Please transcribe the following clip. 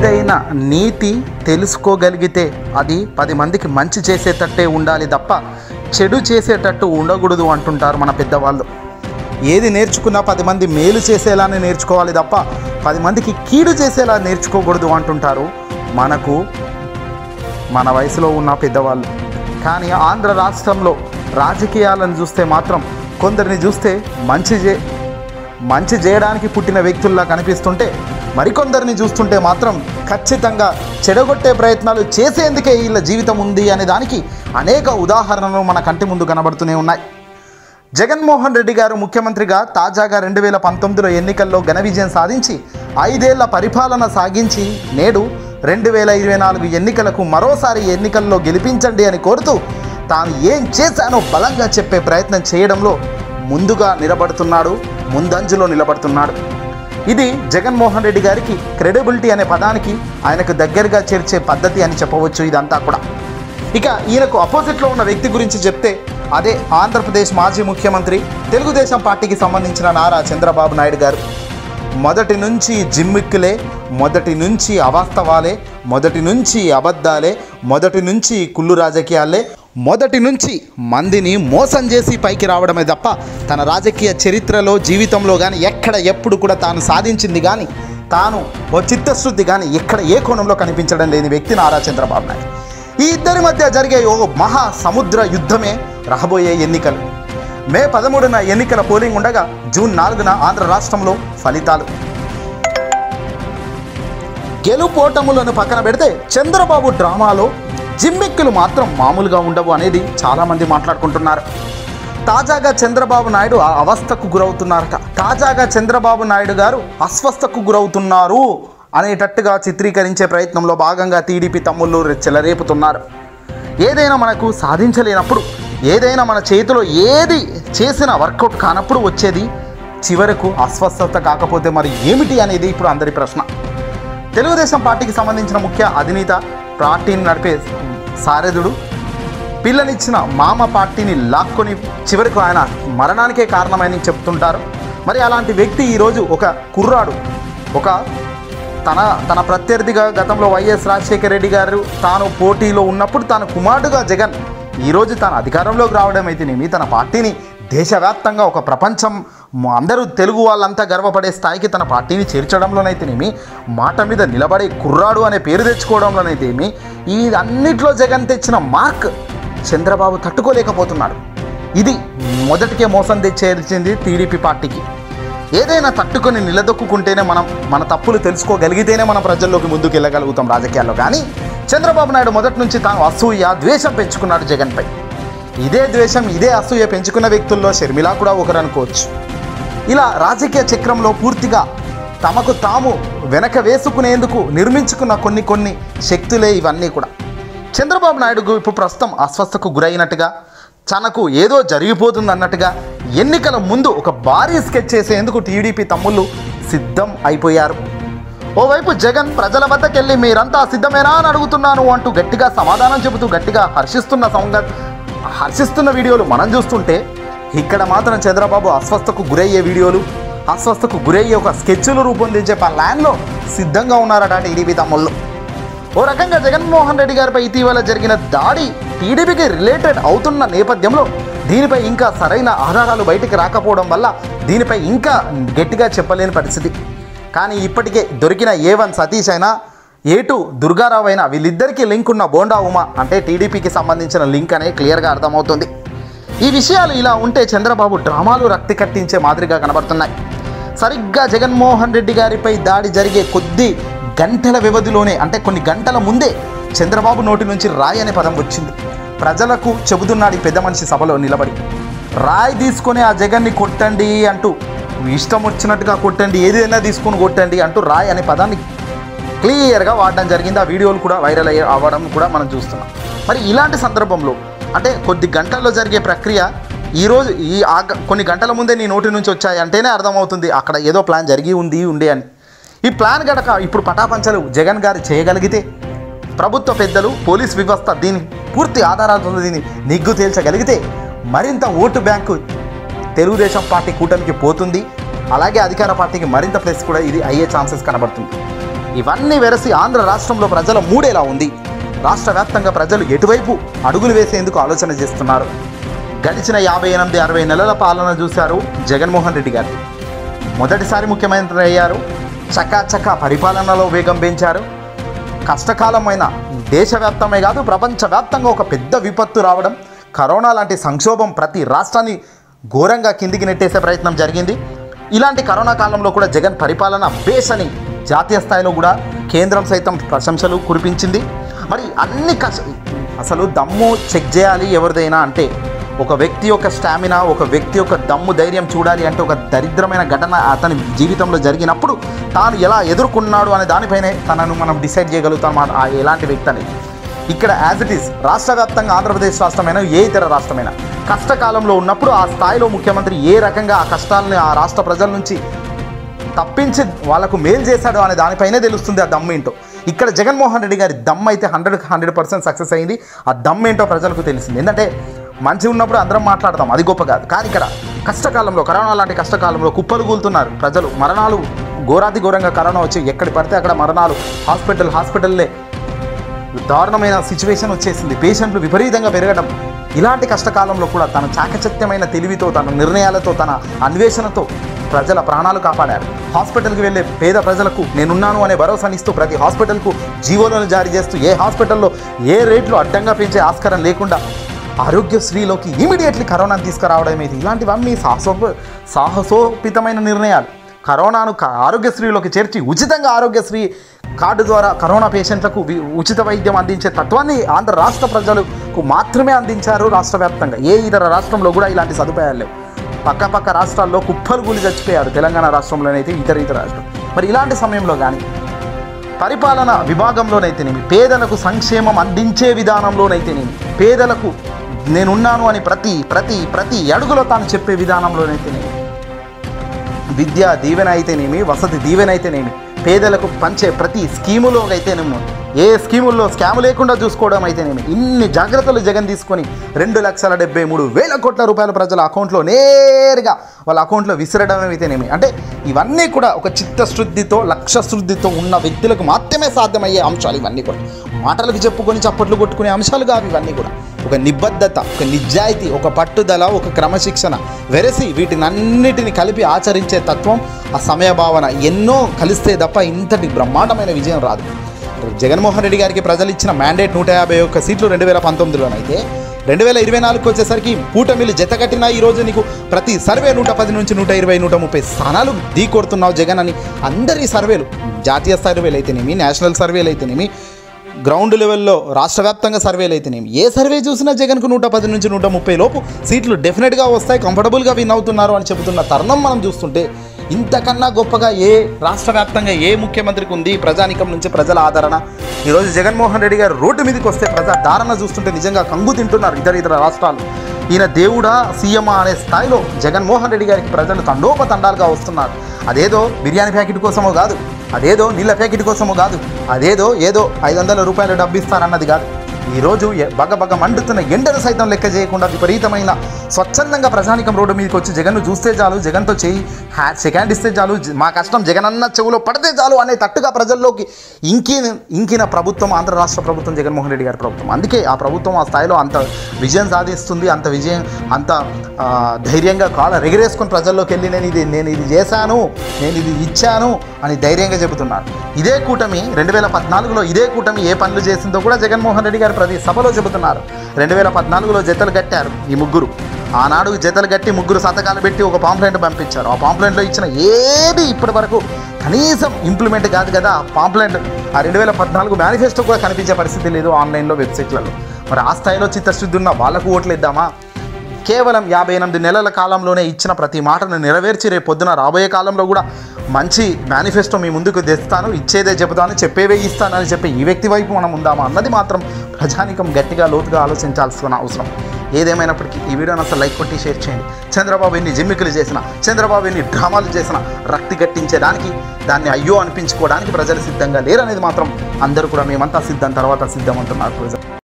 ఏదైనా నీతి తెలుసుకోగలిగితే అది పది మందికి మంచి చేసేటట్టే ఉండాలి తప్ప చెడు చేసేటట్టు ఉండకూడదు అంటుంటారు మన పెద్దవాళ్ళు ఏది నేర్చుకున్నా పది మంది మేలు చేసేలానే నేర్చుకోవాలి తప్ప పది మందికి కీడు చేసేలా నేర్చుకోకూడదు అంటుంటారు మనకు మన వయసులో ఉన్న పెద్దవాళ్ళు కానీ ఆంధ్ర రాష్ట్రంలో రాజకీయాలను చూస్తే మాత్రం కొందరిని చూస్తే మంచి చే మంచి చేయడానికి పుట్టిన వ్యక్తుల్లా కనిపిస్తుంటే మరికొందరిని చూస్తుంటే మాత్రం ఖచ్చితంగా చెడగొట్టే ప్రయత్నాలు చేసేందుకే వీళ్ళ జీవితం ఉంది అనే దానికి అనేక ఉదాహరణలు మన కంటి ముందు కనబడుతూనే ఉన్నాయి జగన్మోహన్ రెడ్డి గారు ముఖ్యమంత్రిగా తాజాగా రెండు వేల పంతొమ్మిదిలో ఎన్నికల్లో ఘన విజయం సాధించి ఐదేళ్ల పరిపాలన సాగించి నేడు రెండు వేల ఇరవై నాలుగు ఎన్నికలకు మరోసారి ఎన్నికల్లో గెలిపించండి అని కోరుతూ తాను ఏం చేశానో బలంగా చెప్పే ప్రయత్నం చేయడంలో ముందుగా నిలబడుతున్నాడు ముందంజలో నిలబడుతున్నాడు ఇది జగన్మోహన్ రెడ్డి గారికి క్రెడిబిలిటీ అనే పదానికి ఆయనకు దగ్గరగా చేర్చే పద్ధతి అని చెప్పవచ్చు ఇదంతా కూడా ఇక ఈయనకు అపోజిట్లో ఉన్న వ్యక్తి గురించి చెప్తే అదే ఆంధ్రప్రదేశ్ మాజీ ముఖ్యమంత్రి తెలుగుదేశం పార్టీకి సంబంధించిన నారా చంద్రబాబు నాయుడు గారు మొదటి నుంచి జిమ్మిక్కులే మొదటి నుంచి అవాస్తవాలే మొదటి నుంచి అబద్ధాలే మొదటి నుంచి కుళ్ళు రాజకీయాలే మొదటి నుంచి మందిని మోసం చేసి పైకి రావడమే తప్ప తన రాజకీయ చరిత్రలో జీవితంలో కానీ ఎక్కడ ఎప్పుడు కూడా తాను సాధించింది కానీ తాను ఓ చిత్తశుద్ధి కానీ ఎక్కడ ఏ కోణంలో కనిపించడం లేని వ్యక్తి నారా చంద్రబాబు నాయుడు ఈ ఇద్దరి మధ్య జరిగే ఓ మహా సముద్ర యుద్ధమే రాబోయే ఎన్నికలు మే పదమూడున ఎన్నికల పోలింగ్ ఉండగా జూన్ నాలుగున ఆంధ్ర రాష్ట్రంలో ఫలితాలు గెలుపోటములను పక్కన పెడితే చంద్రబాబు డ్రామాలో జిమ్మిక్కులు మాత్రం మామూలుగా ఉండవు అనేది చాలామంది మాట్లాడుకుంటున్నారు తాజాగా చంద్రబాబు నాయుడు ఆ అవస్థకు గురవుతున్నారట తాజాగా చంద్రబాబు నాయుడు గారు అస్వస్థకు గురవుతున్నారు అనేటట్టుగా చిత్రీకరించే ప్రయత్నంలో భాగంగా టీడీపీ తమ్ముళ్ళు చెలరేపుతున్నారు ఏదైనా మనకు సాధించలేనప్పుడు ఏదైనా మన చేతిలో ఏది చేసినా వర్కౌట్ కానప్పుడు వచ్చేది చివరకు అస్వస్థత కాకపోతే మరి ఏమిటి అనేది ఇప్పుడు అందరి ప్రశ్న తెలుగుదేశం పార్టీకి సంబంధించిన ముఖ్య అధినేత పార్టీని నడిపే సారథుడు పిల్లనిచ్చిన మామ పార్టీని లాక్కొని చివరికి ఆయన మరణానికే కారణమని చెప్తుంటారు మరి అలాంటి వ్యక్తి ఈరోజు ఒక కుర్రాడు ఒక తన తన ప్రత్యర్థిగా గతంలో వైఎస్ రాజశేఖర రెడ్డి గారు తాను పోటీలో ఉన్నప్పుడు తన కుమారుడుగా జగన్ ఈరోజు తన అధికారంలోకి రావడం అయితేనేమి తన పార్టీని దేశవ్యాప్తంగా ఒక ప్రపంచం మ- అందరూ తెలుగు వాళ్ళంతా గర్వపడే స్థాయికి తన పార్టీని చేర్చడంలోనైతేనేమి మాట మీద నిలబడే కుర్రాడు అనే పేరు తెచ్చుకోవడంలోనైతేమి ఈ అన్నిట్లో జగన్ తెచ్చిన మార్క్ చంద్రబాబు తట్టుకోలేకపోతున్నాడు ఇది మొదటికే మోసం తెచ్చేసింది టీడీపీ పార్టీకి ఏదైనా తట్టుకొని నిలదొక్కుంటేనే మనం మన తప్పులు తెలుసుకోగలిగితేనే మనం ప్రజల్లోకి ముందుకు వెళ్ళగలుగుతాం రాజకీయాల్లో కానీ చంద్రబాబు నాయుడు మొదటి నుంచి తాను అసూయ ద్వేషం పెంచుకున్నాడు జగన్పై ఇదే ద్వేషం ఇదే అసూయ పెంచుకున్న వ్యక్తుల్లో షర్మిల కూడా ఒకరు అనుకోవచ్చు ఇలా రాజకీయ చక్రంలో పూర్తిగా తమకు తాము వెనక వేసుకునేందుకు నిర్మించుకున్న కొన్ని కొన్ని శక్తులే ఇవన్నీ కూడా చంద్రబాబు నాయుడుకు ఇప్పుడు ప్రస్తుతం అస్వస్థకు గురైనట్టుగా తనకు ఏదో జరిగిపోతుంది అన్నట్టుగా ఎన్నికల ముందు ఒక భారీ స్కెచ్ చేసేందుకు టీడీపీ తమ్ముళ్ళు సిద్ధం అయిపోయారు ఓవైపు జగన్ ప్రజల వద్దకెళ్ళి మీరంతా సిద్ధమేనా అని అడుగుతున్నాను అంటూ గట్టిగా సమాధానం చెబుతూ గట్టిగా హర్షిస్తున్న సంగ హర్షిస్తున్న వీడియోలు మనం చూస్తుంటే ఇక్కడ మాత్రం చంద్రబాబు అస్వస్థకు గురయ్యే వీడియోలు అస్వస్థకు గురయ్యే ఒక స్కెచ్లు రూపొందించే ప్లాన్లో సిద్ధంగా ఉన్నారట టీడీపీ తమ్ముళ్ళు ఓ రకంగా జగన్మోహన్ రెడ్డి గారిపై ఇటీవల జరిగిన దాడి టీడీపీకి రిలేటెడ్ అవుతున్న నేపథ్యంలో దీనిపై ఇంకా సరైన ఆధారాలు బయటికి రాకపోవడం వల్ల దీనిపై ఇంకా గట్టిగా చెప్పలేని పరిస్థితి కానీ ఇప్పటికే దొరికిన ఏ వన్ సతీష్ అయినా ఏ టూ దుర్గారావు అయినా వీళ్ళిద్దరికీ లింక్ ఉన్న బోండా ఉమా అంటే టీడీపీకి సంబంధించిన లింక్ అనే క్లియర్గా అర్థమవుతుంది ఈ విషయాలు ఇలా ఉంటే చంద్రబాబు డ్రామాలు రక్తి కట్టించే మాదిరిగా కనబడుతున్నాయి సరిగ్గా జగన్మోహన్ రెడ్డి గారిపై దాడి జరిగే కొద్ది గంటల వ్యవధిలోనే అంటే కొన్ని గంటల ముందే చంద్రబాబు నోటి నుంచి రాయి అనే పదం వచ్చింది ప్రజలకు చెబుతున్నాడు ఈ పెద్ద మనిషి సభలో నిలబడి రాయి తీసుకొని ఆ జగన్ని కొట్టండి అంటూ ఇష్టం వచ్చినట్టుగా కొట్టండి ఏదైనా తీసుకొని కొట్టండి అంటూ రాయి అనే పదాన్ని క్లియర్గా వాడడం జరిగింది ఆ వీడియోలు కూడా వైరల్ అయ్యి అవ్వడం కూడా మనం చూస్తున్నాం మరి ఇలాంటి సందర్భంలో అంటే కొద్ది గంటల్లో జరిగే ప్రక్రియ ఈరోజు ఈ ఆ గ- కొన్ని గంటల ముందే నీ నోటి నుంచి వచ్చాయి అంటేనే అర్థమవుతుంది అక్కడ ఏదో ప్లాన్ జరిగి ఉంది ఉండే అని ఈ ప్లాన్ గడక ఇప్పుడు పటాపంచలు జగన్ గారు చేయగలిగితే ప్రభుత్వ పెద్దలు పోలీస్ వ్యవస్థ దీని పూర్తి ఆధారాలతో దీన్ని నిగ్గు తేల్చగలిగితే మరింత ఓటు బ్యాంకు తెలుగుదేశం పార్టీ కూటమికి పోతుంది అలాగే అధికార పార్టీకి మరింత ప్లస్ కూడా ఇది అయ్యే ఛాన్సెస్ కనబడుతుంది ఇవన్నీ వెరసి ఆంధ్ర రాష్ట్రంలో ప్రజల మూడేలా ఉంది రాష్ట్ర వ్యాప్తంగా ప్రజలు ఎటువైపు అడుగులు వేసేందుకు ఆలోచన చేస్తున్నారు గడిచిన యాభై ఎనిమిది అరవై నెలల పాలన చూశారు జగన్మోహన్ రెడ్డి గారు మొదటిసారి ముఖ్యమంత్రి అయ్యారు చకాచకా పరిపాలనలో వేగం పెంచారు కష్టకాలమైన దేశవ్యాప్తమే కాదు ప్రపంచవ్యాప్తంగా ఒక పెద్ద విపత్తు రావడం కరోనా లాంటి సంక్షోభం ప్రతి రాష్ట్రాన్ని ఘోరంగా కిందికి నెట్టేసే ప్రయత్నం జరిగింది ఇలాంటి కరోనా కాలంలో కూడా జగన్ పరిపాలన బేస్ అని జాతీయ స్థాయిలో కూడా కేంద్రం సైతం ప్రశంసలు కురిపించింది మరి అన్ని కష్ట అసలు దమ్ము చెక్ చేయాలి ఎవరిదైనా అంటే ఒక వ్యక్తి యొక్క స్టామినా ఒక వ్యక్తి యొక్క దమ్ము ధైర్యం చూడాలి అంటే ఒక దరిద్రమైన ఘటన అతని జీవితంలో జరిగినప్పుడు తాను ఎలా ఎదుర్కొన్నాడు అనే దానిపైనే తనను మనం డిసైడ్ చేయగలుగుతాం ఆ- ఆ ఎలాంటి వ్యక్తి అనేది ఇక్కడ యాజ్ ఇట్ ఈస్ రాష్ట్ర వ్యాప్తంగా ఆంధ్రప్రదేశ్ రాష్ట్రమైన ఏ ఇతర రాష్ట్రమైనా కష్టకాలంలో ఉన్నప్పుడు ఆ స్థాయిలో ముఖ్యమంత్రి ఏ రకంగా ఆ కష్టాలను ఆ రాష్ట్ర ప్రజల నుంచి తప్పించి వాళ్ళకు మేలు చేశాడు అనే దానిపైనే తెలుస్తుంది ఆ దమ్ ఏంటో ఇక్కడ జగన్మోహన్ రెడ్డి గారి దమ్ అయితే హండ్రెడ్ హండ్రెడ్ పర్సెంట్ సక్సెస్ అయింది ఆ దమ్ ఏంటో ప్రజలకు తెలిసింది ఎందుకంటే మంచి ఉన్నప్పుడు అందరం మాట్లాడతాం అది గొప్ప కాదు కానీ ఇక్కడ కష్టకాలంలో కరోనా లాంటి కష్టకాలంలో కుప్పలు కూలుతున్నారు ప్రజలు మరణాలు ఘోరాతి ఘోరంగా కరోనా వచ్చి ఎక్కడి పడితే అక్కడ మరణాలు హాస్పిటల్ హాస్పిటల్లే దారుణమైన సిచ్యువేషన్ వచ్చేసింది పేషెంట్లు విపరీతంగా పెరగడం ఇలాంటి కష్టకాలంలో కూడా తన చాకచక్యమైన తెలివితో తన నిర్ణయాలతో తన అన్వేషణతో ప్రజల ప్రాణాలు కాపాడారు హాస్పిటల్కి వెళ్ళే పేద ప్రజలకు నేనున్నాను అనే భరోసానిస్తూ ప్రతి హాస్పిటల్కు జీవోలను జారీ చేస్తూ ఏ హాస్పిటల్లో ఏ రేట్లు అడ్డంగా పెంచే ఆస్కారం లేకుండా ఆరోగ్యశ్రీలోకి ఇమీడియట్లీ కరోనాను తీసుకురావడం ఇది ఇలాంటివన్నీ సాహసో సాహసోపితమైన నిర్ణయాలు కరోనాను క- ఆరోగ్యశ్రీలోకి చేర్చి ఉచితంగా ఆరోగ్యశ్రీ కార్డు ద్వారా కరోనా పేషెంట్లకు వి- ఉచిత వైద్యం అందించే తత్వాన్ని ఆంధ్ర రాష్ట్ర ప్రజలకు మాత్రమే అందించారు రాష్ట్ర వ్యాప్తంగా ఏ ఇతర రాష్ట్రంలో కూడా ఇలాంటి సదుపాయాలు లేవు పక్క పక్క రాష్ట్రాల్లో కుప్పలు కూలి చచ్చిపోయారు తెలంగాణ రాష్ట్రంలోనైతే ఇతర ఇతర రాష్ట్రం మరి ఇలాంటి సమయంలో కానీ పరిపాలన విభాగంలోనైతేనేమి పేదలకు సంక్షేమం అందించే విధానంలోనైతేనేమి పేదలకు నేనున్నాను అని ప్రతి ప్రతి ప్రతి అడుగులో తాను చెప్పే విధానంలోనైతేనేమి విద్యా దీవెన అయితేనేమి వసతి దీవెన అయితేనేమి పేదలకు పంచే ప్రతి స్కీములో అయితేనేమో ఏ స్కీముల్లో స్కామ్ లేకుండా చూసుకోవడం అయితేనేమి ఇన్ని జాగ్రత్తలు జగన్ తీసుకొని రెండు లక్షల డెబ్బై మూడు వేల కోట్ల రూపాయల ప్రజల అకౌంట్లో నేరుగా వాళ్ళ అకౌంట్లో విసిరడం అయితేనేమి అంటే ఇవన్నీ కూడా ఒక చిత్తశుద్ధితో లక్ష్యశుద్ధితో ఉన్న వ్యక్తులకు మాత్రమే సాధ్యమయ్యే అంశాలు ఇవన్నీ కూడా మాటలకు చెప్పుకొని చప్పట్లు కొట్టుకునే అంశాలు కావు ఇవన్నీ కూడా ఒక నిబద్ధత ఒక నిజాయితీ ఒక పట్టుదల ఒక క్రమశిక్షణ వెరసి వీటిని అన్నిటిని కలిపి ఆచరించే తత్వం ఆ సమయభావన ఎన్నో కలిస్తే తప్ప ఇంతటి బ్రహ్మాండమైన విజయం రాదు జగన్మోహన్ రెడ్డి గారికి ప్రజలు ఇచ్చిన మ్యాండేట్ నూట యాభై ఒక్క సీట్లు రెండు వేల పంతొమ్మిదిలోనైతే రెండు వేల ఇరవై నాలుగుకి వచ్చేసరికి కూటమిలు జతకట్టిన ఈ రోజు నీకు ప్రతి సర్వే నూట పది నుంచి నూట ఇరవై నూట ముప్పై స్థానాలు ఢీ కొడుతున్నావు జగన్ అని అందరి సర్వేలు జాతీయ సర్వేలు అయితేనేమి నేషనల్ సర్వేలు అయితేనేమి గ్రౌండ్ లెవెల్లో రాష్ట్ర వ్యాప్తంగా సర్వేలు అయితేనేమి ఏ సర్వే చూసినా జగన్కు నూట పది నుంచి నూట ముప్పై లోపు సీట్లు డెఫినెట్గా వస్తాయి కంఫర్టబుల్గా విన్ అవుతున్నారు అని చెబుతున్న తరుణం మనం చూస్తుంటే ఇంతకన్నా గొప్పగా ఏ రాష్ట్ర వ్యాప్తంగా ఏ ముఖ్యమంత్రికి ఉంది ప్రజానికం నుంచి ప్రజల ఆదరణ ఈరోజు జగన్మోహన్ రెడ్డి గారు రోడ్డు మీదకి వస్తే ప్రజా ధారణ చూస్తుంటే నిజంగా కంగు తింటున్నారు ఇతర ఇతర రాష్ట్రాలు ఈయన దేవుడా సీఎమా అనే స్థాయిలో జగన్మోహన్ రెడ్డి గారికి ప్రజలు తండోపతండాలుగా వస్తున్నారు అదేదో బిర్యానీ ప్యాకెట్ కోసమో కాదు అదేదో నీళ్ళ ప్యాకెట్ కోసమో కాదు అదేదో ఏదో ఐదు వందల రూపాయలు డబ్బు ఇస్తారన్నది కాదు ఈరోజు ఎ- బగ బగ మండుతున్న ఎండను సైతం లెక్క చేయకుండా విపరీతమైన స్వచ్ఛందంగా ప్రజానికం రోడ్డు మీదకి వచ్చి జగన్ను చూస్తే చాలు జగన్తో చేయి హ్యా సెకండ్ ఇస్తే చాలు జ- మా కష్టం జగన్ అన్న చెవులో పడితే చాలు అనే తట్టుగా ప్రజల్లోకి ఇంకిన ఇంకిన ప్రభుత్వం ఆంధ్ర రాష్ట్ర ప్రభుత్వం జగన్మోహన్ రెడ్డి గారి ప్రభుత్వం అందుకే ఆ ప్రభుత్వం ఆ స్థాయిలో అంత విజయం సాధిస్తుంది అంత విజయం అంత ఆ, ధైర్యంగా కాళ్ళ రెగరేసుకొని ప్రజల్లోకి వెళ్ళి నేను ఇది నేను ఇది చేశాను నేను ఇది ఇచ్చాను అని ధైర్యంగా చెబుతున్నారు ఇదే కూటమి రెండు వేల పద్నాలుగులో ఇదే కూటమి ఏ పనులు చేసిందో కూడా జగన్మోహన్ రెడ్డి గారు ప్రతి సభలో చెబుతున్నారు రెండు వేల పద్నాలుగులో జతలు కట్టారు ఈ ముగ్గురు ఆనాడు జతలు కట్టి ముగ్గురు సంతకాలు పెట్టి ఒక పాంప్లెంట్ పంపించారు ఆ పాంప్లెంట్లో ఇచ్చిన ఏది ఇప్పటి వరకు కనీసం ఇంప్లిమెంట్ కాదు కదా ఆ పాంప్లెంట్ ఆ రెండు వేల పద్నాలుగు మేనిఫెస్టో కూడా కనిపించే పరిస్థితి లేదు ఆన్లైన్లో వెబ్సైట్లలో మరి ఆ స్థాయిలో చిత్తశుద్ధి ఉన్న వాళ్ళకు ఓట్లు ఇద్దామా కేవలం యాభై ఎనిమిది నెలల కాలంలోనే ఇచ్చిన ప్రతి మాటను నెరవేర్చి రేపు పొద్దున రాబోయే కాలంలో కూడా మంచి మేనిఫెస్టో మీ ముందుకు తెస్తాను ఇచ్చేదే చెబుతాను చెప్పేవే ఇస్తాను అని చెప్పి ఈ వ్యక్తి వైపు మనం ఉందామా అన్నది మాత్రం ప్రజానికం గట్టిగా లోతుగా ఆలోచించాల్సిన అవసరం ఏదేమైనప్పటికీ ఈ వీడియోని అసలు లైక్ కొట్టి షేర్ చేయండి చంద్రబాబు ఎన్ని జిమ్మికులు చేసిన చంద్రబాబు ఎన్ని డ్రామాలు చేసిన రక్తి గట్టించేదానికి దాన్ని అయ్యో అనిపించుకోవడానికి ప్రజలు సిద్ధంగా లేరనేది మాత్రం అందరూ కూడా మేమంతా సిద్ధం తర్వాత సిద్ధం అంటున్నారు ప్రజలు